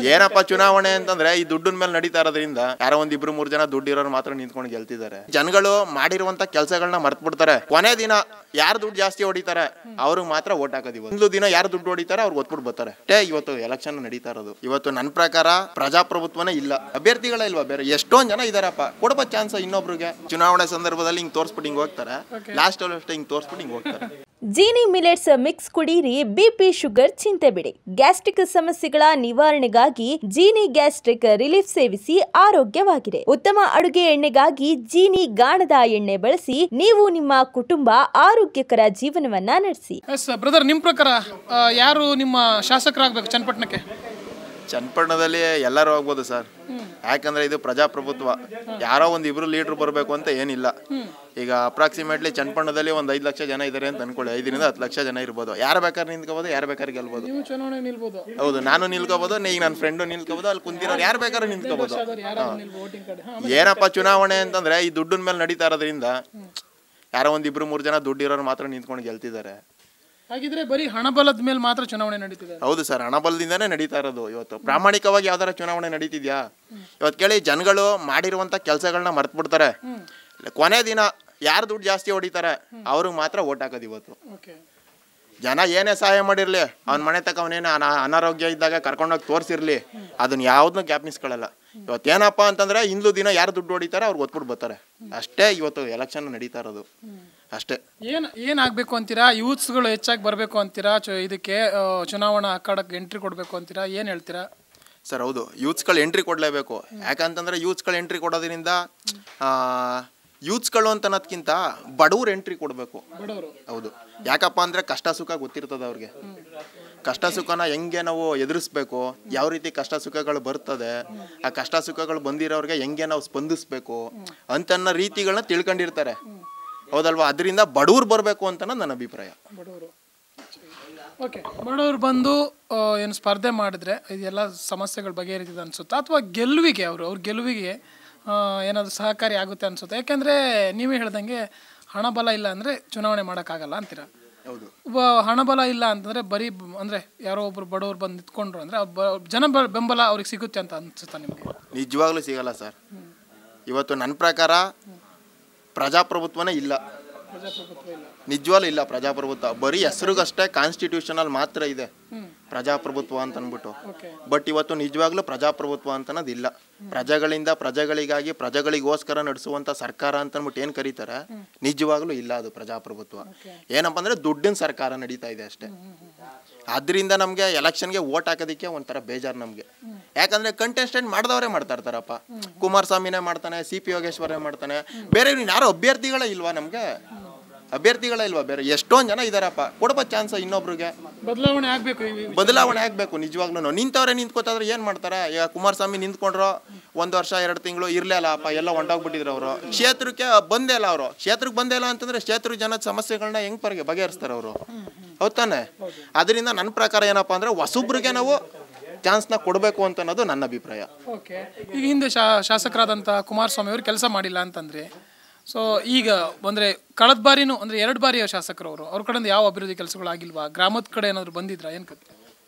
ಏನಪ್ಪ ಚುನಾವಣೆ ಅಂತಂದ್ರೆ ಈ ದುಡ್ಡಿನ ಮೇಲೆ ನಡೀತಾ ಇರೋದ್ರಿಂದ ಯಾರೋ ಒಂದ್ ಇಬ್ರು ಮೂರ್ ಜನ ದುಡ್ಡು ಇರೋರು ಮಾತ್ರ ನಿಂತ್ಕೊಂಡು ಗೆಲ್ತಿದ್ದಾರೆ ಜನಗಳು ಮಾಡಿರುವಂತ ಕೆಲಸಗಳನ್ನ ಮರ್ತ್ ಬಿಡ್ತಾರೆ ಕೊನೆ ದಿನ ಯಾರು ದುಡ್ಡು ಜಾಸ್ತಿ ಹೊಡಿತಾರೆ ಅವ್ರಿಗೆ ಮಾತ್ರ ಓಟ್ ಹಾಕೋದು ಇವತ್ತು ಒಂದು ದಿನ ಯಾರು ದುಡ್ಡು ಹೊಡಿತಾರೆ ಅವ್ರಿಗೆ ಒತ್ಬಿಟ್ಟು ಬರ್ತಾರೆ ಅಷ್ಟೇ ಇವತ್ತು ಎಲೆಕ್ಷನ್ ನಡೀತಾ ಇರೋದು ಇವತ್ತು ನನ್ನ ಪ್ರಕಾರ ಪ್ರಜಾಪ್ರಭುತ್ವನೇ ಇಲ್ಲ ಅಭ್ಯರ್ಥಿಗಳೇ ಇಲ್ವಾ ಬೇರೆ ಎಷ್ಟೊಂದ್ ಜನ ಇದಾರಪ್ಪ ಕೊಡಬ ಚಾನ್ಸ್ ಇನ್ನೊಬ್ರಿಗೆ ಚುನಾವಣೆ ಸಂದರ್ಭದಲ್ಲಿ ಹಿಂಗ್ ತೋರ್ಸ್ಬಿಟ್ಟು ಹಿಂಗ್ ಹೋಗ್ತಾರೆ ಲಾಸ್ಟ್ ಅಲ್ಲಿ ಅಷ್ಟೇ ಹಿಂಗ್ ತೋರ್ಸ್ಬಿಟ್ಟು ಹಿಂಗ್ ಹೋಗ್ತಾರೆ ಜೀನಿ ಮಿಲೆಟ್ಸ್ ಮಿಕ್ಸ್ ಕುಡೀರಿ ಬಿಪಿ ಶುಗರ್ ಚಿಂತೆ ಬಿಡಿ ಗ್ಯಾಸ್ಟ್ರಿಕ್ ಸಮಸ್ಯೆಗಳ ನಿವಾರಣೆಗಾಗಿ ಜೀನಿ ಗ್ಯಾಸ್ಟ್ರಿಕ್ ರಿಲೀಫ್ ಸೇವಿಸಿ ಆರೋಗ್ಯವಾಗಿದೆ ಉತ್ತಮ ಅಡುಗೆ ಎಣ್ಣೆಗಾಗಿ ಜೀನಿ ಗಾಣದ ಎಣ್ಣೆ ಬಳಸಿ ನೀವು ನಿಮ್ಮ ಕುಟುಂಬ ಆರೋಗ್ಯಕರ ಜೀವನವನ್ನ ನಡೆಸಿ ಎಸ್ ಬ್ರದರ್ ನಿಮ್ಮ ಪ್ರಕಾರ ಆ, ಯಾರು ನಿಮ್ಮ ಶಾಸಕರಾಗಬೇಕು ಚನ್ನಪಟ್ಟಣಕ್ಕೆ ಚನ್ನಪಟ್ಟಣದಲ್ಲಿ ಎಲ್ಲರೂ ಹೋಗ್ಬೋದು ಸರ್ ಯಾಕಂದ್ರೆ ಇದು ಪ್ರಜಾಪ್ರಭುತ್ವ ಯಾರೋ ಒಂದು ಇಬ್ರು ಲೀಡ್ರ್ ಬರಬೇಕು ಅಂತ ಏನಿಲ್ಲ ಈಗ ಅಪ್ರಾಕ್ಸಿಮೇಟ್ಲಿ ಚನ್ನಪಟ್ಟಣದಲ್ಲಿ ಒಂದು ಐದು ಲಕ್ಷ ಜನ ಇದ್ದಾರೆ ಅಂತ ಅನ್ಕೊಳ್ಳಿ ಐದರಿಂದ ಹತ್ತು ಲಕ್ಷ ಜನ ಇರ್ಬೋದು ಯಾರು ಬೇಕಾದ್ರೆ ನಿಂತ್ಕೋಬೋದು ಯಾರು ಬೇಕಾದ್ರೆ ಗೆಲ್ಬೋದು ನೀವು ಚುನಾವಣೆ ನಿಲ್ಬೋದು ಹೌದು ನಾನು ನಿಲ್ಕೋಬೋದು ಈಗ ನನ್ನ ಫ್ರೆಂಡು ನಿಲ್ಕೋಬೋದು ಅಲ್ಲಿ ಕುಂತಿರೋರು ಯಾರು ಬೇಕಾದ್ರೆ ನಿಂತ್ಕೋಬೋದು ಯಾರು ನಿಲ್ಬೋದು ವೋಟಿಂಗ್ ಕಡೆ ಹಾ, ಏನಪ್ಪ ಚುನಾವಣೆ ಅಂತಂದ್ರೆ ಈ ದುಡ್ಡಿನ ಮೇಲೆ ನಡೀತಾ ಇರೋದ್ರಿಂದ ಯಾರೋ ಒಂದು ಇಬ್ರು ಮೂರು ಜನ ದುಡ್ಡು ಇರೋರು ಮಾತ್ರ ನಿಂತ್ಕೊಂಡು ಗೆಲ್ತಿದ್ದಾರೆ ಹಾಗಿದ್ರೆ ಬರೀ ಹಣಬಲದ ಮೇಲೆ ಮಾತ್ರ ಚುನಾವಣೆ ನಡೀತಿದೆ ಹೌದು ಸರ್ ಹಣಬಲದಿಂದನೇ ನಡೀತಾ ಇರೋದು ಇವತ್ತು ಪ್ರಾಮಾಣಿಕವಾಗಿ ಯಾವ್ದಾರ ಚುನಾವಣೆ ನಡೀತಿದ್ಯಾ ಇವತ್ತು ಕೇಳಿ ಜನಗಳು ಮಾಡಿರುವಂತ ಕೆಲಸಗಳನ್ನ ಮರ್ತ್ ಬಿಡ್ತಾರೆ ಕೊನೆ ದಿನ ಯಾರು ದುಡ್ಡು ಜಾಸ್ತಿ ಹೊಡಿತಾರೆ ಅವ್ರಿಗೆ ಮಾತ್ರ ಓಟ್ ಹಾಕೋದು ಇವತ್ತು ಓಕೆ ಜನ ಏನೇ ಸಹಾಯ ಮಾಡಿರ್ಲಿ ಅವ್ನ ಮನೆ ತಕ ಅವನೇನು ಅನಾರೋಗ್ಯ ಇದ್ದಾಗ ಕರ್ಕೊಂಡೋಗಿ ತೋರಿಸಿರ್ಲಿ ಅದನ್ನ ಯಾವ್ದನ್ನೂ ಜ್ಞಾಪನಿಸ್ಕೊಳ್ಳಲ್ಲ ಇವತ್ತೇನಪ್ಪ ಅಂತಂದ್ರೆ ಹಿಂದೂ ದಿನ ಯಾರು ದುಡ್ಡು ಹೊಡಿತಾರೆ ಅವ್ರಿಗೆ ಒತ್ಬಿಟ್ಟು ಬರ್ತಾರೆ ಅಷ್ಟೇ ಇವತ್ತು ಎಲೆಕ್ಷನ್ ನಡೀತಾ ಇರೋದು ಅಷ್ಟೇ ಏನ್ ಏನಾಗಬೇಕು ಅಂತೀರಾ ಯೂತ್ಸ್ಗಳು ಹೆಚ್ಚಾಗಿ ಬರಬೇಕು ಅಂತೀರಾ ಚು- ಇದಕ್ಕೆ ಆ, ಚುನಾವಣಾ ಅಖಾಡಕ್ಕೆ ಎಂಟ್ರಿ ಕೊಡಬೇಕು ಅಂತೀರಾ ಏನು ಹೇಳ್ತೀರಾ ಸರ್ ಹೌದು ಯೂತ್ಸ್ಗಳು ಎಂಟ್ರಿ ಕೊಡಲೇಬೇಕು ಯಾಕಂತಂದ್ರೆ ಯೂತ್ಸ್ಗಳು ಎಂಟ್ರಿ ಕೊಡೋದ್ರಿಂದ ಯೂತ್ಸ್ಗಳು ಅಂತ ಅನ್ನೋದ್ಕಿಂತ ಬಡವ್ರು ಎಂಟ್ರಿ ಕೊಡಬೇಕು ಬಡವರು ಹೌದು ಯಾಕಪ್ಪ ಅಂದರೆ ಕಷ್ಟ ಸುಖ ಗೊತ್ತಿರ್ತದೆ ಅವ್ರಿಗೆ ಕಷ್ಟ ಸುಖನ ಹೆಂಗೆ ನಾವು ಎದುರಿಸ್ಬೇಕು ಯಾವ ರೀತಿ ಕಷ್ಟ ಸುಖಗಳು ಬರ್ತದೆ ಆ ಕಷ್ಟ ಸುಖಗಳು ಬಂದಿರೋರಿಗೆ ಹೆಂಗೆ ನಾವು ಸ್ಪಂದಿಸ್ಬೇಕು ಅಂತನ್ನ ರೀತಿಗಳನ್ನ ತಿಳ್ಕೊಂಡಿರ್ತಾರೆ ಹೌದಲ್ವಾ ಅದರಿಂದ ಬಡವ್ರು ಬರಬೇಕು ಅಂತ ನನ್ನ ಅಭಿಪ್ರಾಯ ಬಡವರು ಓಕೆ ಬಡವರು ಬಂದು ಆ, ಏನು ಸ್ಪರ್ಧೆ ಮಾಡಿದ್ರೆ ಇದೆಲ್ಲ ಸಮಸ್ಯೆಗಳು ಬಗೆಹರಿತಿದೆ ಅನ್ಸುತ್ತಾ ಅಥವಾ ಗೆಲುವಿಗೆ ಅವರು ಅವ್ರ ಗೆಲುವಿಗೆ ಆ, ಏನಾದರೂ ಸಹಕಾರಿ ಆಗುತ್ತೆ ಅನ್ಸುತ್ತೆ ಯಾಕೆಂದರೆ ನೀವೇ ಹೇಳ್ದಂಗೆ ಹಣಬಲ ಇಲ್ಲ ಅಂದರೆ ಚುನಾವಣೆ ಮಾಡೋಕ್ಕಾಗಲ್ಲ ಅಂತೀರಾ ಹೌದು ಒಬ್ಬ ಹಣಬಲ ಇಲ್ಲ ಅಂತಂದರೆ ಬರೀ ಬ- ಅಂದ್ರೆ ಯಾರೋ ಒಬ್ರು ಬಡವರು ಬಂದು ನಿಂತ್ಕೊಂಡ್ರು ಅಂದರೆ ಜನ ಬ- ಬೆಂಬಲ ಅವ್ರಿಗೆ ಸಿಗುತ್ತೆ ಅಂತ ಅನ್ಸುತ್ತಾ ನಿಮಗೆ ನಿಜವಾಗ್ಲೂ ಸಿಗಲ್ಲ ಸರ್ ಇವತ್ತು ನನ್ನ ಪ್ರಕಾರ ಪ್ರಜಾಪ್ರಭುತ್ವನೇ ಇಲ್ಲ ಪ್ರಜಾಪ್ರಭುತ್ವ ಇಲ್ಲ ನಿಜವಾಗ್ಲೂ ಇಲ್ಲ ಪ್ರಜಾಪ್ರಭುತ್ವ ಬರೀ ಹೆಸರಿಗಷ್ಟೇ ಕಾನ್ಸ್ಟಿಟ್ಯೂಷನಲ್ ಮಾತ್ರ ಇದೆ ಪ್ರಜಾಪ್ರಭುತ್ವ ಅಂತ ಅಂದ್ಬಿಟ್ಟು ಓಕೆ ಬಟ್ ಇವತ್ತು ನಿಜವಾಗ್ಲೂ ಪ್ರಜಾಪ್ರಭುತ್ವ ಅಂತ ಅನ್ನೋದಿಲ್ಲ ಪ್ರಜೆಗಳಿಂದ ಪ್ರಜೆಗಳಿಗಾಗಿ ಪ್ರಜೆಗಳಿಗೋಸ್ಕರ ನಡೆಸುವಂತ ಸರ್ಕಾರ ಅಂತ ಅಂದ್ಬಿಟ್ಟು ಏನು ಕರೀತಾರೆ ನಿಜವಾಗ್ಲೂ ಇಲ್ಲ ಅದು ಪ್ರಜಾಪ್ರಭುತ್ವ ಏನಪ್ಪ ಅಂದ್ರೆ ದುಡ್ಡಿನ ಸರ್ಕಾರ ನಡೀತಾ ಇದೆ ಅಷ್ಟೇ ಅದರಿಂದ ನಮಗೆ ಎಲೆಕ್ಷನ್ಗೆ ಓಟ್ ಹಾಕೋದಕ್ಕೆ ಒಂಥರ ಬೇಜಾರು ನಮಗೆ ಯಾಕಂದ್ರೆ ಕಂಟೆಸ್ಟೆಂಟ್ ಮಾಡಿದವರೇ ಮಾಡ್ತಾ ಇರ್ತಾರಪ್ಪ ಕುಮಾರಸ್ವಾಮಿನೇ ಮಾಡ್ತಾನೆ ಸಿ ಪಿ ಯೋಗೇಶ್ವರೇ ಮಾಡ್ತಾನೆ ಬೇರೆ ಇವ್ರು ಯಾರೋ ಅಭ್ಯರ್ಥಿಗಳೇ ಇಲ್ವಾ ನಮಗೆ ಅಭ್ಯರ್ಥಿಗಳೇ ಇಲ್ವಾ ಬೇರೆ ಎಷ್ಟೊಂದು ಜನ ಇದಾರಪ್ಪ ಕೊಡಬ ಚಾನ್ಸ್ ಇನ್ನೊಬ್ರಿಗೆ ಬದಲಾವಣೆ ಆಗಬೇಕು ಈ ಬದಲಾವಣೆ ಆಗ್ಬೇಕು ನಿಜವಾಗ್ಲೂ ನಿಂತವ್ರೆ ನಿಂತ್ಕೋತಾದ್ರೆ ಏನ್ ಮಾಡ್ತಾರೆ ಈಗ ಕುಮಾರಸ್ವಾಮಿ ನಿಂತ್ಕೊಂಡ್ರು ಒಂದ್ ವರ್ಷ ಎರಡು ತಿಂಗಳು ಇರ್ಲೇ ಅಲ್ಲ ಅಪ್ಪ ಎಲ್ಲ ಹೊಂಟೋಗ್ಬಿಟ್ಟಿದ್ರು ಅವರು ಕ್ಷೇತ್ರಕ್ಕೆ ಬಂದೇ ಇಲ್ಲ ಅವರು ಕ್ಷೇತ್ರಕ್ಕೆ ಬಂದೇ ಇಲ್ಲ ಅಂತಂದ್ರೆ ಕ್ಷೇತ್ರ ಜನದ ಸಮಸ್ಯೆಗಳನ್ನ ಹೆಂಗ್ ಬಗೆ ಬಗೆಹರಿಸ್ತಾರೆ ಅವರು ಹೌದ್ ತಾನೆ ಅದರಿಂದ ನನ್ನ ಪ್ರಕಾರ ಏನಪ್ಪಾ ಅಂದ್ರೆ ಹೊಸಬ್ರಿಗೆ ನಾವು ಚಾನ್ಸ್ನ ಕೊಡಬೇಕು ಅಂತ ಅನ್ನೋದು ನನ್ನ ಅಭಿಪ್ರಾಯ ಓಕೆ ಈಗ ಹಿಂದೆ ಶಾ ಶಾಸಕರಾದಂಥ ಕುಮಾರಸ್ವಾಮಿ ಅವರು ಕೆಲಸ ಮಾಡಿಲ್ಲ ಅಂತಂದ್ರೆ ಸೊ ಈಗ ಅಂದರೆ ಕಳೆದ ಬಾರಿನೂ ಅಂದರೆ ಎರಡು ಬಾರಿಯ ಶಾಸಕರು ಅವರು ಅವ್ರ ಕಡೆಯಿಂದ ಯಾವ ಅಭಿವೃದ್ಧಿ ಕೆಲಸಗಳು ಆಗಿಲ್ವಾ ಗ್ರಾಮದ ಕಡೆ ಏನಾದ್ರು ಬಂದಿದ್ರಾ ಏನು ಕತೆ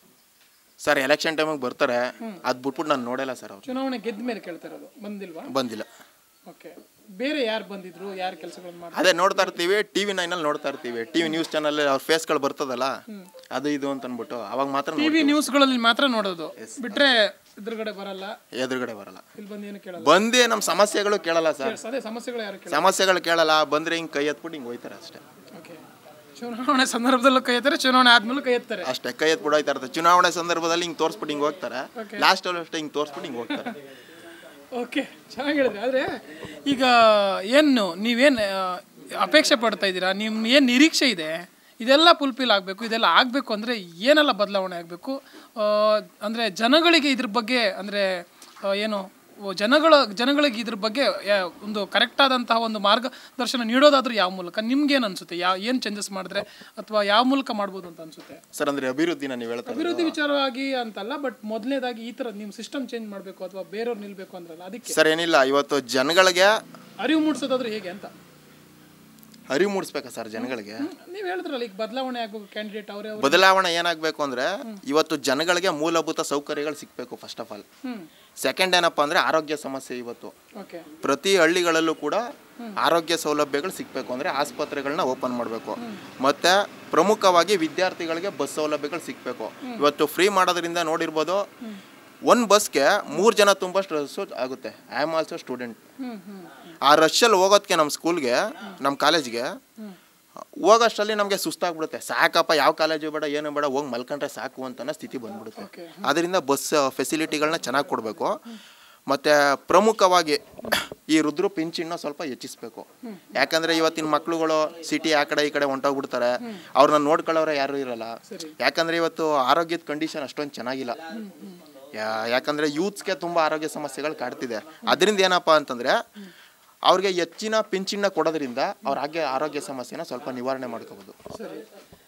ಸರ್ ಎಲೆಕ್ಷನ್ ಟೈಮಿಗೆ ಬರ್ತಾರೆ ಅದ್ ಬಿಟ್ಬಿಟ್ಟು ನಾನು ನೋಡಲ್ಲ ಸರ್ ಅವ್ರು ಚುನಾವಣೆ ಗೆದ್ದ ಮೇಲೆ ಕೇಳ್ತಾ ಇರೋದು ಬಂದಿಲ್ವಾ ಬಂದಿಲ್ಲ ಓಕೆ ಬೇರೆ ಯಾರು ಬಂದಿದ್ರು ಯಾರು ಕೆಲಸಗಳನ್ನು ಮಾಡಿ ಅದೇ ನೋಡ್ತಾ ಇರ್ತೀವಿ ಟಿವಿ ನೈನಲ್ಲಿ ನೋಡ್ತಾ ಇರ್ತೀವಿ ಟಿವಿ ನ್ಯೂಸ್ ಚಾನಲ್ ಅವ್ರ ಫೇಸ್ಗಳು ಬರ್ತದಲ್ಲ ಅದು ಇದು ಅಂತ ಅಂದ್ಬಿಟ್ಟು ಅವಾಗ ಮಾತ್ರ ಟಿ ವಿ ನ್ಯೂಸ್ಗಳಲ್ಲಿ ಮಾತ್ರ ನೋಡೋದು ಬಿಟ್ರೆ ಎದುರುಗಡೆ ಬರಲ್ಲ ಎದುರುಗಡೆ ಬರಲ್ಲ ಇಲ್ಲಿ ಬಂದು ಏನು ಕೇಳಲ್ಲ ಬಂದೇ ನಮ್ಮ ಸಮಸ್ಯೆಗಳು ಕೇಳಲ್ಲ ಸರ್ ಅದೇ ಸಮಸ್ಯೆಗಳು ಯಾರು ಕೇಳಲ್ಲ ಸಮಸ್ಯೆಗಳು ಕೇಳಲ್ಲ ಬಂದ್ರೆ ಹಿಂಗ್ ಕೈ ಎತ್ಬಿಟ್ಟು ಹಿಂಗ್ ಹೋಯ್ತಾರೆ ಅಷ್ಟೇ ಓಕೆ ಚುನಾವಣೆ ಸಂದರ್ಭದಲ್ಲೂ ಕೈ ಎತ್ತಾರೆ ಚುನಾವಣೆ ಆದ್ಮೇಲೂ ಕೈ ಎತ್ತಾರೆ ಅಷ್ಟೇ ಕೈ ಎತ್ಬಿಟ್ಟು ಹೋಯ್ತಾ ಇರ್ತಾರೆ ಚುನಾವಣೆ ಸಂದರ್ಭದಲ್ಲಿ ಹಿಂಗ್ ತೋರ್ಸ್ಬಿಟ್ಟು ಹಿಂಗ್ ಹೋಗ್ತಾರೆ ಲಾಸ್ಟ್ ಅಲ್ಲಿ ಅಷ್ಟೇ ಹಿಂಗ್ ತೋರ್ಸ್ಬಿಟ್ಟು ಹಿಂಗ್ ಹೋಗ್ತಾರೆ ಓಕೆ ಚೆನ್ನಾಗಿ ಹೇಳಿದ್ರಿ ಆದರೆ ಈಗ ಏನು ನೀವೇನು ಅಪೇಕ್ಷೆ ಪಡ್ತಾ ಇದ್ದೀರಾ ನಿಮ್ಮ ಏನು ನಿರೀಕ್ಷೆ ಇದೆ ಇದೆಲ್ಲ ಫುಲ್ಫಿಲ್ ಆಗಬೇಕು ಇದೆಲ್ಲ ಆಗಬೇಕು ಅಂದರೆ ಏನೆಲ್ಲ ಬದಲಾವಣೆ ಆಗಬೇಕು ಅಂದರೆ ಜನಗಳಿಗೆ ಇದ್ರ ಬಗ್ಗೆ ಅಂದರೆ ಏನು ಓ, ಜನಗಳ ಜನಗಳಿಗೆ ಇದ್ರ ಬಗ್ಗೆ ಯಾ- ಒಂದು ಕರೆಕ್ಟಾದಂತಹ ಒಂದು ಮಾರ್ಗದರ್ಶನ ನೀಡೋದಾದ್ರೂ ಯಾವ ಮೂಲಕ ನಿಮ್ಗೇನು ಅನಿಸುತ್ತೆ ಯಾವ ಏನು ಚೇಂಜಸ್ ಮಾಡಿದ್ರೆ ಅಥವಾ ಯಾವ ಮೂಲಕ ಮಾಡ್ಬೋದು ಅಂತ ಅನಿಸುತ್ತೆ ಸರ್ ಅಂದ್ರೆ ಅಭಿವೃದ್ಧಿನ ನೀವು ಹೇಳ್ತಾರೆ ಅಭಿವೃದ್ಧಿ ವಿಚಾರವಾಗಿ ಅಂತಲ್ಲ ಬಟ್ ಮೊದಲನೇದಾಗಿ ಈ ಥರ ನಿಮ್ಮ ಸಿಸ್ಟಮ್ ಚೇಂಜ್ ಮಾಡಬೇಕು ಅಥವಾ ಬೇರೆಯವ್ರು ನಿಲ್ಬೇಕು ಅಂದ್ರಲ್ಲ ಅದಕ್ಕೆ ಸರ್ ಏನಿಲ್ಲ ಇವತ್ತು ಜನಗಳಿಗೆ ಅರಿವು ಮೂಡಿಸೋದಾದ್ರೆ ಹೇಗೆ ಅಂತ ಅರಿವು ಮೂಡಿಸ್ಬೇಕಾ ಸರ್ ಜನಗಳಿಗೆ ನೀವು ಹೇಳಿದ್ರಲ್ಲ ಈಗ ಬದಲಾವಣೆ ಆಗ್ಬೇಕು ಕ್ಯಾಂಡಿಡೇಟ್ ಅವರೇ ಅವ್ರು ಬದಲಾವಣೆ ಏನಾಗಬೇಕು ಅಂದರೆ ಇವತ್ತು ಜನಗಳಿಗೆ ಮೂಲಭೂತ ಸೌಕರ್ಯಗಳು ಸಿಗಬೇಕು first of all hmm second ಏನಪ್ಪ ಅಂದರೆ ಆರೋಗ್ಯ ಸಮಸ್ಯೆ ಇವತ್ತು ಓಕೆ ಪ್ರತಿ ಹಳ್ಳಿಗಳಲ್ಲೂ ಕೂಡ ಆರೋಗ್ಯ ಸೌಲಭ್ಯಗಳು ಸಿಗಬೇಕು ಅಂದರೆ ಆಸ್ಪತ್ರೆಗಳನ್ನ ಓಪನ್ ಮಾಡಬೇಕು ಮತ್ತು ಪ್ರಮುಖವಾಗಿ ವಿದ್ಯಾರ್ಥಿಗಳಿಗೆ ಬಸ್ ಸೌಲಭ್ಯಗಳು ಸಿಗಬೇಕು ಇವತ್ತು ಫ್ರೀ ಮಾಡೋದ್ರಿಂದ ನೋಡಿರ್ಬೋದು ಒಂದು ಬಸ್ಗೆ ಮೂರು ಜನ ತುಂಬಷ್ಟು ರಸ್ಸು ಆಗುತ್ತೆ I am also student hmm hmm ಆ ರಶ್ಶಲ್ಲಿ ಹೋಗೋದಕ್ಕೆ ನಮ್ಮ ಸ್ಕೂಲ್ಗೆ ನಮ್ಮ ಕಾಲೇಜ್ಗೆ ಹೋಗೋಷ್ಟರಲ್ಲಿ ನಮಗೆ ಸುಸ್ತಾಗ್ಬಿಡುತ್ತೆ ಸಾಕಪ್ಪ ಯಾವ ಕಾಲೇಜು ಬೇಡ ಏನು ಬೇಡ ಹೋಗಿ ಮಲ್ಕೊಂಡ್ರೆ ಸಾಕು ಅಂತ ಸ್ಥಿತಿ ಬಂದ್ಬಿಡುತ್ತೆ Okay. ಅದರಿಂದ ಬಸ್ ಫೆಸಿಲಿಟಿಗಳನ್ನ ಚೆನ್ನಾಗಿ ಕೊಡಬೇಕು ಮತ್ತು ಪ್ರಮುಖವಾಗಿ ಈ ರುದ್ರು ಪಿಂಚಿನ ಸ್ವಲ್ಪ ಹೆಚ್ಚಿಸ್ಬೇಕು ಯಾಕಂದರೆ ಇವತ್ತಿನ ಮಕ್ಳುಗಳು ಸಿಟಿ ಆ ಕಡೆ ಈ ಕಡೆ ಹೊಂಟೋಗ್ಬಿಡ್ತಾರೆ ಅವ್ರನ್ನ ನೋಡ್ಕೊಳ್ಳೋರೆ ಯಾರು ಇರಲ್ಲ ಯಾಕಂದರೆ ಇವತ್ತು ಆರೋಗ್ಯದ ಕಂಡೀಷನ್ ಅಷ್ಟೊಂದು ಚೆನ್ನಾಗಿಲ್ಲ ಯಾ- ಯಾಕಂದರೆ ಯೂತ್ಸ್ಗೆ ತುಂಬ ಆರೋಗ್ಯ ಸಮಸ್ಯೆಗಳು ಕಾಡ್ತಿದೆ ಅದರಿಂದ ಏನಪ್ಪ ಅಂತಂದರೆ ಅವ್ರಿಗೆ ಹೆಚ್ಚಿನ ಪಿಂಚಿನ ಕೊಡೋದ್ರಿಂದ ಅವ್ರ ಆರೋಗ್ಯ ಆರೋಗ್ಯ ಸಮಸ್ಯೆನ ಸ್ವಲ್ಪ ನಿವಾರಣೆ ಮಾಡ್ಕೋಬೋದು ಸರಿ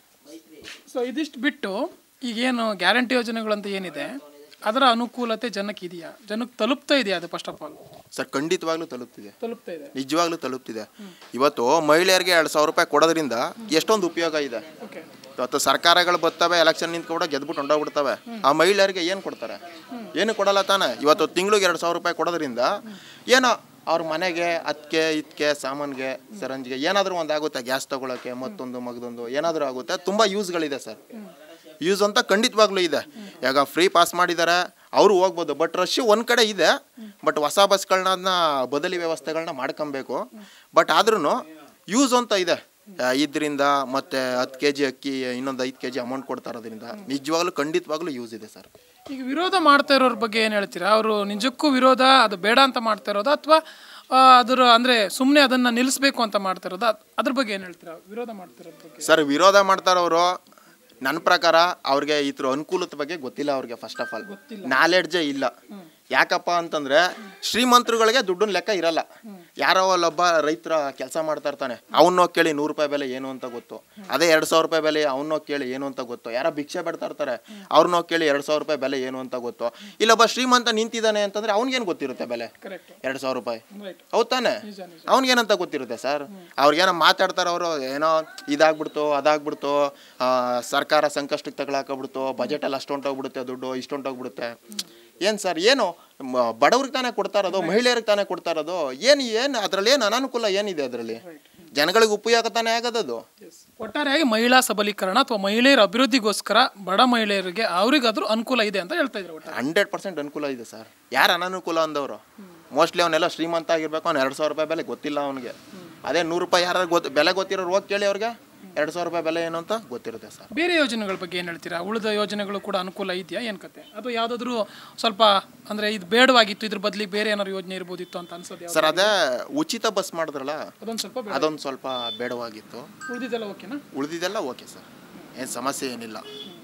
ಸೊ ಇದಿಷ್ಟು ಬಿಟ್ಟು ಈಗೇನು ಗ್ಯಾರಂಟಿ ಯೋಜನೆಗಳು ಅಂತ ಏನಿದೆ ಅದರ ಅನುಕೂಲತೆ ಜನಕ್ಕೆ ಇದೆಯಾ ಜನಕ್ಕೆ ತಲುಪ್ತಾ ಇದೆಯಾ ಅದು ಫಸ್ಟ್ ಆಫ್ ಆಲ್ ಸರ್ ಖಂಡಿತವಾಗ್ಲೂ ತಲುಪ್ತಿದೆ ತಲುಪ್ತಾ ಇದೆ ನಿಜವಾಗ್ಲೂ ತಲುಪ್ತಿದೆ ಇವತ್ತು ಮಹಿಳೆಯರಿಗೆ ಎರಡು ಸಾವಿರ ರೂಪಾಯಿ ಕೊಡೋದ್ರಿಂದ ಎಷ್ಟೊಂದು ಉಪಯೋಗ ಇದೆ ಓಕೆ ಇವತ್ತು ಸರ್ಕಾರಗಳು ಬರ್ತವೆ ಎಲೆಕ್ಷನ್ ನಿಂತ್ಕೊಂಡು ಗೆದ್ಬಿಟ್ಟು ಹೊಂಡೋಗ್ಬಿಡ್ತವೆ ಆ ಮಹಿಳೆಯರಿಗೆ ಏನು ಕೊಡ್ತಾರೆ ಏನು ಕೊಡಲ್ಲ ತಾನೆ ಇವತ್ತು ತಿಂಗಳಿಗೆ ಎರಡು ಸಾವಿರ ರೂಪಾಯಿ ಕೊಡೋದ್ರಿಂದ ಏನೋ ಅವ್ರ ಮನೆಗೆ ಅದಕ್ಕೆ ಇದಕ್ಕೆ ಸಾಮಾನಿಗೆ ಸರಂಜಿಗೆ ಏನಾದರೂ ಒಂದು ಆಗುತ್ತೆ ಗ್ಯಾಸ್ ತಗೊಳಕ್ಕೆ ಮತ್ತೊಂದು ಮಗದೊಂದು ಏನಾದರೂ ಆಗುತ್ತೆ ತುಂಬ ಯೂಸ್ಗಳಿದೆ ಸರ್ ಯೂಸ್ ಅಂತ ಖಂಡಿತವಾಗ್ಲೂ ಇದೆ ಈಗ ಫ್ರೀ ಪಾಸ್ ಮಾಡಿದ್ದಾರೆ ಅವರು ಹೋಗ್ಬೋದು ಬಟ್ ರಶ್ ಒಂದು ಕಡೆ ಇದೆ ಬಟ್ ಹೊಸ ಬಸ್ಗಳನ್ನ ಬದಲಿ ವ್ಯವಸ್ಥೆಗಳನ್ನ ಮಾಡ್ಕೊಬೇಕು ಬಟ್ ಆದ್ರೂ ಯೂಸ್ ಅಂತ ಇದೆ ಆ, ಇದ್ರಿಂದ ಮತ್ತೆ ಹತ್ತು ಕೆ ಜಿ ಅಕ್ಕಿ ಇನ್ನೊಂದು ಐದು ಕೆ ಜಿ ಅಮೌಂಟ್ ಕೊಡ್ತಾ ಇರೋದ್ರಿಂದ ನಿಜವಾಗ್ಲೂ ಖಂಡಿತವಾಗ್ಲೂ ಯೂಸ್ ಇದೆ ಸರ್ ಈಗ ವಿರೋಧ ಮಾಡ್ತಾ ಇರೋರ ಬಗ್ಗೆ ಏನು ಹೇಳ್ತೀರಾ ಅವರು ನಿಜಕ್ಕೂ ವಿರೋಧ ಅದು ಬೇಡ ಅಂತ ಮಾಡ್ತಾ ಇರೋದಾ ಅಥವಾ ಅದರ ಅಂದರೆ ಸುಮ್ಮನೆ ಅದನ್ನು ನಿಲ್ಲಿಸ್ಬೇಕು ಅಂತ ಮಾಡ್ತಾ ಇರೋದಾ ಅದ್ರ ಬಗ್ಗೆ ಏನು ಹೇಳ್ತೀರಾ ವಿರೋಧ ಮಾಡ್ತಿರೋದ್ರ ಬಗ್ಗೆ ಸರ್ ವಿರೋಧ ಮಾಡ್ತಾರವರು ನನ್ನ ಪ್ರಕಾರ ಅವ್ರಿಗೆ ಇದ್ರ ಅನುಕೂಲದ ಬಗ್ಗೆ ಗೊತ್ತಿಲ್ಲ ಅವ್ರಿಗೆ ಫಸ್ಟ್ ಆಫ್ ಆಲ್ ನಾಲೆಡ್ಜೇ ಇಲ್ಲ ಯಾಕಪ್ಪ ಅಂತಂದ್ರೆ ಶ್ರೀಮಂತರುಗಳಿಗೆ ದುಡ್ಡಿನ ಲೆಕ್ಕ ಇರಲ್ಲ ಯಾರೋ ಅಲ್ಲೊಬ್ಬ ರೈತರ ಕೆಲಸ ಮಾಡ್ತಾ ಇರ್ತಾನೆ ಅವನ್ನೋ ಕೇಳಿ ನೂರು ರೂಪಾಯಿ ಬೆಲೆ ಏನು ಅಂತ ಗೊತ್ತು ಅದೇ ಎರಡು ಸಾವಿರ ರೂಪಾಯಿ ಬೆಲೆ ಅವನ್ನೋ ಕೇಳಿ ಏನು ಅಂತ ಗೊತ್ತು ಯಾರೋ ಭಿಕ್ಷೆ ಬಿಡ್ತಾ ಇರ್ತಾರೆ ಅವ್ರನ್ನೋ ಕೇಳಿ ಎರಡು ಸಾವಿರ ರೂಪಾಯಿ ಬೆಲೆ ಏನು ಅಂತ ಗೊತ್ತು ಇಲ್ಲೊಬ್ಬ ಶ್ರೀಮಂತ ನಿಂತಿದ್ದಾನೆ ಅಂತಂದ್ರೆ ಅವ್ನಿಗೇನು ಗೊತ್ತಿರುತ್ತೆ ಬೆಲೆ ಕರೆಕ್ಟ್ ಎರಡು ಸಾವಿರ ರೂಪಾಯಿ ರೈಟ್ ಹೌದ್ ತಾನೆ ಅವ್ನಿಗೇನಂತ ಗೊತ್ತಿರುತ್ತೆ ಸರ್ ಅವ್ರಿಗೇನೋ ಮಾತಾಡ್ತಾರೆ ಅವರು ಏನೋ ಇದಾಗ್ಬಿಡ್ತು ಅದಾಗ್ಬಿಡ್ತು ಆ, ಸರ್ಕಾರ ಸಂಕಷ್ಟಕ್ಕೆ ತಗೊಳಾಕೊಬಿಡ್ತು ಬಜೆಟಲ್ಲಿ ಅಷ್ಟು ಹೊಂಟೋಗ್ಬಿಡುತ್ತೆ ದುಡ್ಡು ಇಷ್ಟು ಹೊಂಟೋಗ್ಬಿಡುತ್ತೆ ಏನು ಸರ್ ಏನು ಮ- ಬಡವ್ರಿಗೆ ತಾನೇ ಕೊಡ್ತಾ ಇರೋದು ಮಹಿಳೆಯರಿಗೆ ತಾನೇ ಕೊಡ್ತಾ ಇರೋದು ಏನು ಏನು ಅದರಲ್ಲಿ ಏನು ಅನಾನುಕೂಲ ಏನಿದೆ ಅದರಲ್ಲಿ ಜನಗಳಿಗೆ ಉಪಯೋಗ ತಾನೇ ಆಗೋದದು ಒಟ್ಟಾರೆಯಾಗಿ ಮಹಿಳಾ ಸಬಲೀಕರಣ ಅಥವಾ ಮಹಿಳೆಯರ ಅಭಿವೃದ್ಧಿಗೋಸ್ಕರ ಬಡ ಮಹಿಳೆಯರಿಗೆ ಅವರಿಗಾದ್ರೂ ಅನುಕೂಲ ಇದೆ ಅಂತ ಹೇಳ್ತಾ ಇದ್ರು ಒಟ್ಟಾರೆ ಹಂಡ್ರೆಡ್ ಪರ್ಸೆಂಟ್ ಅನುಕೂಲ ಇದೆ ಸರ್ ಯಾರು ಅನಾನುಕೂಲ ಅಂದವರು ಮೋಸ್ಟ್ಲಿ ಅವನೆಲ್ಲ ಶ್ರೀಮಂತ ಆಗಿರ್ಬೇಕು ಅವ್ನು ಎರಡು ಸಾವಿರ ರೂಪಾಯಿ ಬೆಲೆ ಗೊತ್ತಿಲ್ಲ ಅವನಿಗೆ ಅದೇ ನೂರು ರೂಪಾಯಿ ಯಾರು ಗೊತ್ತು ಬೆಲೆ ಗೊತ್ತಿರೋರು ಹೋಗಿ ಕೇಳಿ ಅವ್ರಿಗೆ ಎರಡು ಸಾವಿರ ರೂಪಾಯಿ ಬೆಲೆ ಏನು ಅಂತ ಗೊತ್ತಿರುತ್ತೆ ಸರ್ ಬೇರೆ ಯೋಜನೆಗಳ ಬಗ್ಗೆ ಏನು ಹೇಳ್ತೀರಾ ಉಳಿದ ಯೋಜನೆಗಳು ಕೂಡ ಅನುಕೂಲ ಇದೆಯಾ ಏನು ಕತೆ ಅಥವಾ ಯಾವುದಾದ್ರೂ ಸ್ವಲ್ಪ ಅಂದರೆ ಇದು ಬೇಡವಾಗಿತ್ತು ಇದ್ರ ಬದಲಿಗೆ ಬೇರೆ ಏನಾದ್ರು ಯೋಜನೆ ಇರ್ಬೋದಿತ್ತು ಅಂತ ಅನ್ಸೋದು ಯಾವ್ದು ಸರ್ ಅದೇ ಉಚಿತ ಬಸ್ ಮಾಡಿದ್ರಲ್ಲ ಅದೊಂದು ಸ್ವಲ್ಪ ಬೇಡ ಅದೊಂದು ಸ್ವಲ್ಪ ಬೇಡವಾಗಿತ್ತು ಉಳಿದಿದ್ದೆಲ್ಲ ಓಕೆನಾ ಉಳಿದಿದ್ದೆಲ್ಲ ಓಕೆ ಸರ್ ಏನು ಸಮಸ್ಯೆ ಏನಿಲ್ಲ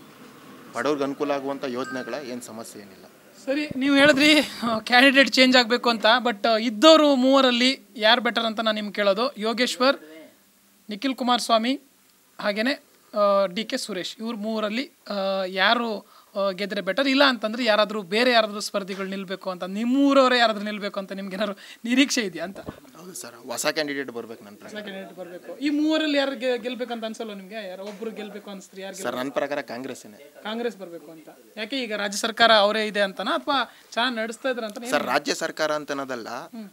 ಬಡವ್ರಿಗೆ ಅನುಕೂಲ ಆಗುವಂಥ ಯೋಜನೆಗಳ ಏನು ಸಮಸ್ಯೆ ಏನಿಲ್ಲ ಸರಿ ನೀವು ಹೇಳಿದ್ರಿ ಕ್ಯಾಂಡಿಡೇಟ್ ಚೇಂಜ್ ಆಗಬೇಕು ಅಂತ ಬಟ್ ಇದ್ದವರು ಮೂವರಲ್ಲಿ ಯಾರು ಬೆಟರ್ ಅಂತ ನಾನು ನಿಮ್ಗೆ ಕೇಳೋದು ಯೋಗೇಶ್ವರ್ ನಿಖಿಲ್ ಕುಮಾರಸ್ವಾಮಿ ಹಾಗೆಯೇ ಡಿ ಕೆ ಸುರೇಶ್ ಇವ್ರು ಮೂವರಲ್ಲಿ ಆ, ಯಾರು ಆ, ಗೆದ್ರೆ ಬೆಟರ್ ಇಲ್ಲ ಅಂತಂದ್ರೆ ಯಾರಾದರೂ ಬೇರೆ ಯಾರಾದರೂ ಸ್ಪರ್ಧಿಗಳು ನಿಲ್ಲಬೇಕು ಅಂತ ನಿಮ್ಮೂರವರೇ ಯಾರಾದರೂ ನಿಲ್ಲಬೇಕು ಅಂತ ನಿಮ್ಗೆ ಏನಾದ್ರು ನಿರೀಕ್ಷೆ ಇದೆಯಾ ಅಂತ ಹೌದು ಸರ್ ಹೊಸ ಕ್ಯಾಂಡಿಡೇಟ್ ಬರ್ಬೇಕು ನನ್ನ ಪ್ರಕಾರ ಕ್ಯಾಂಡಿಡೇಟ್ ಬರಬೇಕು ಈ ಮೂವರಲ್ಲಿ ಯಾರು ಗೆ- ಗೆಲ್ಬೇಕಂತ ಅನ್ಸಲ್ಲ ನಿಮಗೆ ಯಾರೋ ಒಬ್ರು ಗೆಲ್ಬೇಕು ಅನ್ಸ್ತ್ರಿ ಯಾರು ಸರ್ ನನ್ನ ಪ್ರಕಾರ ಕಾಂಗ್ರೆಸ್ಸೇನೆ ಕಾಂಗ್ರೆಸ್ ಬರಬೇಕು ಅಂತ ಯಾಕೆ ಈಗ ರಾಜ್ಯ ಸರ್ಕಾರ ಅವರೇ ಇದೆ ಅಂತನಾ ಅಥವಾ ಚೆನ್ನಾಗಿ ನಡೆಸ್ತಾ ಇದ್ರ ಅಂತ ಸರ್ ರಾಜ್ಯ ಸರ್ಕಾರ ಅಂತ ಅನ್ನೋದಲ್ಲ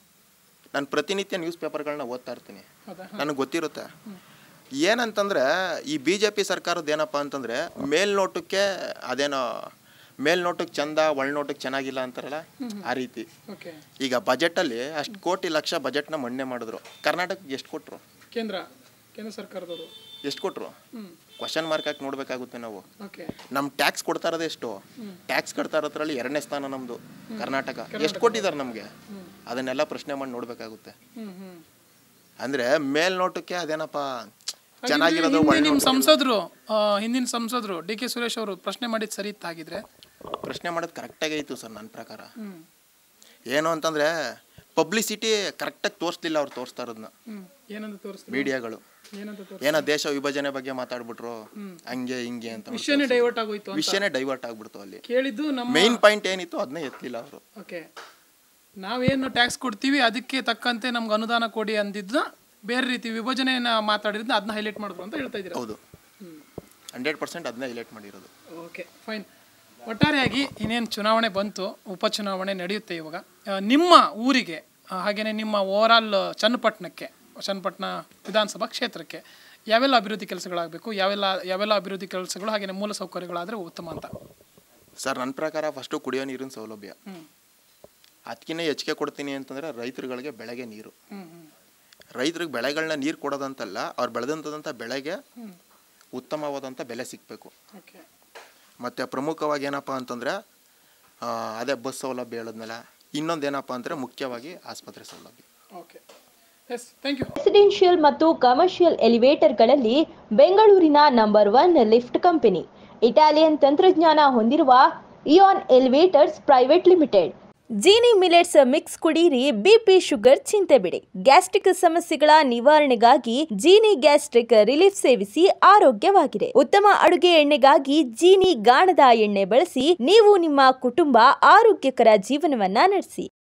ನಾನು ಪ್ರತಿನಿತ್ಯ ನ್ಯೂಸ್ ಪೇಪರ್ಗಳನ್ನ ಓದ್ತಾ ಇರ್ತೀನಿ ಹೌದಾ ನನಗೆ ಗೊತ್ತಿರುತ್ತೆ ಏನಂತಂದ್ರೆ ಈ ಬಿ ಜೆ ಪಿ ಸರ್ಕಾರದ್ದು ಏನಪ್ಪ ಅಂತಂದ್ರೆ ಮೇಲ್ನೋಟಕ್ಕೆ ಅದೇನೋ ಮೇಲ್ನೋಟಕ್ಕೆ ಚಂದ ಒಳನೋಟಕ್ಕೆ ಚೆನ್ನಾಗಿಲ್ಲ ಅಂತಾರಲ್ಲ ಆ ರೀತಿ ಓಕೆ ಈಗ ಬಜೆಟಲ್ಲಿ ಅಷ್ಟು ಕೋಟಿ ಲಕ್ಷ ಬಜೆಟ್ನ ಮಣ್ಣೆ ಮಾಡಿದ್ರು ಕರ್ನಾಟಕಕ್ಕೆ ಎಷ್ಟು ಕೊಟ್ಟರು ಕೇಂದ್ರ ಕೇಂದ್ರ ಸರ್ಕಾರದವರು ಎಷ್ಟು ಕೊಟ್ಟರು ಕ್ವಶನ್ ಮಾರ್ಕ್ ಹಾಕಿ ನೋಡ್ಬೇಕಾಗುತ್ತೆ ನಾವು ಓಕೆ ನಮ್ಮ ಟ್ಯಾಕ್ಸ್ ಕೊಡ್ತಾ ಇರೋದು ಎಷ್ಟು ಟ್ಯಾಕ್ಸ್ ಕಟ್ತಾ ಇರೋದ್ರಲ್ಲಿ ಎರಡನೇ ಸ್ಥಾನ ನಮ್ಮದು ಕರ್ನಾಟಕ ಎಷ್ಟು ಕೊಟ್ಟಿದ್ದಾರೆ ನಮಗೆ ಅದನ್ನೆಲ್ಲ ಪ್ರಶ್ನೆ ಮಾಡಿ ನೋಡ್ಬೇಕಾಗುತ್ತೆ ಹ್ಮ್ ಹ್ಮ್ ಅಂದ್ರೆ ಮೇಲ್ನೋಟಕ್ಕೆ ಅದೇನಪ್ಪ ಚೆನ್ನಾಗಿರೋದು ಹಿಂದೆ ನಿಮ್ಮ ಸಂಸದರು ಆ, ಹಿಂದಿನ ಸಂಸದರು ಡಿ ಕೆ ಸುರೇಶ್ ಅವರು ಪ್ರಶ್ನೆ ಮಾಡಿದ್ ಸರಿ ಇತ್ತಾಗಿದ್ರೆ ಪ್ರಶ್ನೆ ಮಾಡೋದು ಕರೆಕ್ಟಾಗೇ ಇತ್ತು ಸರ್ ನನ್ನ ಪ್ರಕಾರ ಹ್ಮ್ ಏನು ಅಂತಂದ್ರೆ ಪಬ್ಲಿಸಿಟಿ ಕರೆಕ್ಟಾಗಿ ತೋರಿಸ್ಲಿಲ್ಲ ಅವ್ರು ತೋರಿಸ್ತಾ ಇರೋದನ್ನ ಹ್ಮ್ ಏನಂತ ತೋರಿಸ್ತೀವಿ ಮೀಡಿಯಾಗಳು ಏನಂತ ತೋರಿಸ್ ಏನೋ ದೇಶ ವಿಭಜನೆ ಬಗ್ಗೆ ಮಾತಾಡ್ಬಿಟ್ರು ಹಂಗೆ ಹಿಂಗೆ ಅಂತ ವಿಷಯನೇ ಡೈವರ್ಟ್ ಆಗೋಯ್ತು ಅಂತ ವಿಷಯನೇ ಡೈವರ್ಟ್ ಆಗ್ಬಿಡ್ತು ಅಲ್ಲಿ ಕೇಳಿದ್ದು ನಮ್ಮ ಮೇನ್ ಪಾಯಿಂಟ್ ಏನಿತ್ತು ಅದನ್ನೇ ಎತ್ತಲಿಲ್ಲ ಅವರು ಓಕೆ ನಾವೇನು ಟ್ಯಾಕ್ಸ್ ಕೊಡ್ತೀವಿ ಅದಕ್ಕೆ ತಕ್ಕಂತೆ ನಮ್ಗೆ ಅನುದಾನ ಕೊಡಿ ಅಂದಿದ್ದ ಬೇರೆ ರೀತಿ ವಿಭಜನೆಯನ್ನ ಮಾತಾಡಿದ್ರೆ ಅದನ್ನ ಹೈಲೈಟ್ ಮಾಡಿದ್ರು ಅಂತ ಹೇಳ್ತಾ ಇದ್ದೀರಾ ಹೌದು ಹಂಡ್ರೆಡ್ ಪರ್ಸೆಂಟ್ ಅದನ್ನ ಹೈಲೈಟ್ ಮಾಡಿರೋದು ಓಕೆ ಫೈನ್ ಒಟ್ಟಾರೆಯಾಗಿ ಇನ್ನೇನು ಚುನಾವಣೆ ಬಂತು ಉಪಚುನಾವಣೆ ನಡೆಯುತ್ತೆ ಇವಾಗ ಆ, ನಿಮ್ಮ ಊರಿಗೆ ಆ, ಹಾಗೇನೆ ನಿಮ್ಮ ಓವರಾಲ್ ಚನ್ನಪಟ್ಟಣಕ್ಕೆ ಚನ್ನಪಟ್ಟಣ ವಿಧಾನಸಭಾ ಕ್ಷೇತ್ರಕ್ಕೆ ಯಾವೆಲ್ಲ ಅಭಿವೃದ್ಧಿ ಕೆಲಸಗಳಾಗಬೇಕು ಯಾವೆಲ್ಲ ಯಾವೆಲ್ಲ ಅಭಿವೃದ್ಧಿ ಕೆಲಸಗಳು ಹಾಗೆಯೇ ಮೂಲ ಸೌಕರ್ಯಗಳಾದರೆ ಉತ್ತಮ ಅಂತ ಸರ್ ನನ್ನ ಪ್ರಕಾರ ಫಸ್ಟು ಕುಡಿಯೋ ನೀರಿನ ಸೌಲಭ್ಯ ಅದಕ್ಕಿಂತ ಹೆಚ್ಚಿಗೆ ಕೊಡ್ತೀನಿ ಅಂತಂದರೆ ರೈತರುಗಳಿಗೆ ಬೆಳೆಗೆ ನೀರು ರೈತರಿಗೆ ಬೆಳೆಗಳನ್ನ ನೀರು ಕೊಡೋದಂತಲ್ಲ ಅವ್ರು ಬೆಳೆದಂಥದಂಥ ಬೆಳೆಗೆ ಉತ್ತಮವಾದಂಥ ಬೆಲೆ ಸಿಗಬೇಕು ಓಕೆ ಮತ್ತು ಪ್ರಮುಖವಾಗಿ ಏನಪ್ಪ ಅಂತಂದರೆ ಅದೇ ಬಸ್ ಸೌಲಭ್ಯ ಹೇಳಿದ್ಮೇಲೆ ಇನ್ನೊಂದು ಏನಪ್ಪ ಅಂದರೆ ಮುಖ್ಯವಾಗಿ ಆಸ್ಪತ್ರೆ ಸೌಲಭ್ಯ okay yes thank you residential ಮತ್ತು ಕಮರ್ಷಿಯಲ್ ಎಲಿವೇಟರ್ಗಳಲ್ಲಿ ಬೆಂಗಳೂರಿನ number one lift company Italian ತಂತ್ರಜ್ಞಾನ ಹೊಂದಿರುವ Eon elevators private limited Jeeni millets mix ಕುಡೀರಿ ಬಿಪಿ ಶುಗರ್ ಚಿಂತೆ ಬಿಡಿ ಗ್ಯಾಸ್ಟ್ರಿಕ್ ಸಮಸ್ಯೆಗಳ ನಿವಾರಣೆಗಾಗಿ ಜೀನಿ ಗ್ಯಾಸ್ಟ್ರಿಕ್ ರಿಲೀಫ್ ಸೇವಿಸಿ ಆರೋಗ್ಯವಾಗಿದೆ ಉತ್ತಮ ಅಡುಗೆ ಎಣ್ಣೆಗಾಗಿ ಜೀನಿ ಗಾಣದ ಎಣ್ಣೆ ಬಳಸಿ ನೀವು ನಿಮ್ಮ ಕುಟುಂಬ ಆರೋಗ್ಯಕರ ಜೀವನವನ್ನ ನಡೆಸಿ